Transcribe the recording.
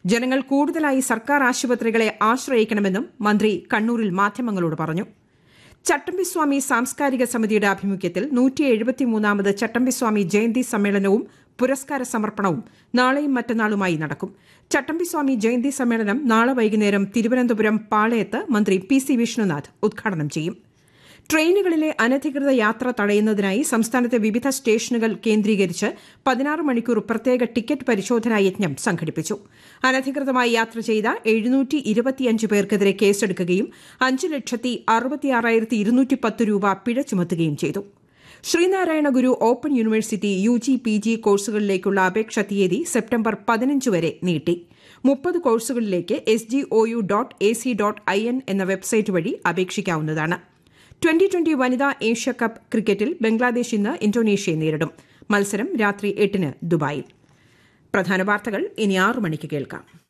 ജനങ്ങൾ കൂടുതലായി സർക്കാർ ആശുപത്രികളെ ആശ്രയിക്കണമെന്നും മന്ത്രി കണ്ണൂരിൽ മാധ്യമങ്ങളോട് പറഞ്ഞു ചട്ടമ്പിസ്വാമി സാംസ്കാരിക സമിതിയുടെ ആഭിമുഖ്യത്തിൽ നൂറ്റി എഴുപത്തിമൂന്നാമത് ചട്ടമ്പിസ്വാമി ജയന്തി സമ്മേളനവും പുരസ്കാര സമർപ്പണവും നാളെയും മറ്റന്നാളുമായി നടക്കും ചട്ടമ്പിസ്വാമി ജയന്തി സമ്മേളനം നാളെ വൈകുന്നേരം തിരുവനന്തപുരം പാളയത്ത് മന്ത്രി പി സി വിഷ്ണുനാഥ് ഉദ്ഘാടനം ചെയ്യും ട്രെയിനുകളിലെ അനധികൃത യാത്ര തടയുന്നതിനായി സംസ്ഥാനത്തെ വിവിധ സ്റ്റേഷനുകൾ കേന്ദ്രീകരിച്ച് പതിനാറ് മണിക്കൂർ പ്രത്യേക ടിക്കറ്റ് പരിശോധനാ യജ്ഞം സംഘടിപ്പിച്ചു അനധികൃതമായി യാത്ര ചെയ്ത എഴുന്നൂറ്റി ഇരുപത്തിയഞ്ച് പേർക്കെതിരെ കേസെടുക്കുകയും അഞ്ച് ലക്ഷത്തി അറുപത്തിയാറായിരത്തി ഇരുന്നൂറ്റി പത്ത് രൂപ പിഴ ചുമത്തുകയും ചെയ്തു Sreenarayana Guru open university U G P G കോഴ്സുകളിലേക്കുള്ള അപേക്ഷ തീയതി സെപ്റ്റംബർ പതിനഞ്ച് വരെ നീട്ടി മുപ്പത് കോഴ്സുകളിലേക്ക് S G O U dot A C dot I N എന്ന വെബ്സൈറ്റ് വഴി അപേക്ഷിക്കാവുന്നതാണ് ട്വന്റി ട്വന്റി വനിതാ ഏഷ്യ കപ്പ് ക്രിക്കറ്റിൽ ബംഗ്ലാദേശ് ഇന്ന് ഇന്തോനേഷ്യയെ നേരിടും മത്സരം രാത്രി എട്ടിന് ദുബായിൽ പ്രധാന വാർത്തകൾ ഇനി ആറു മണിക്ക് കേൾക്കാം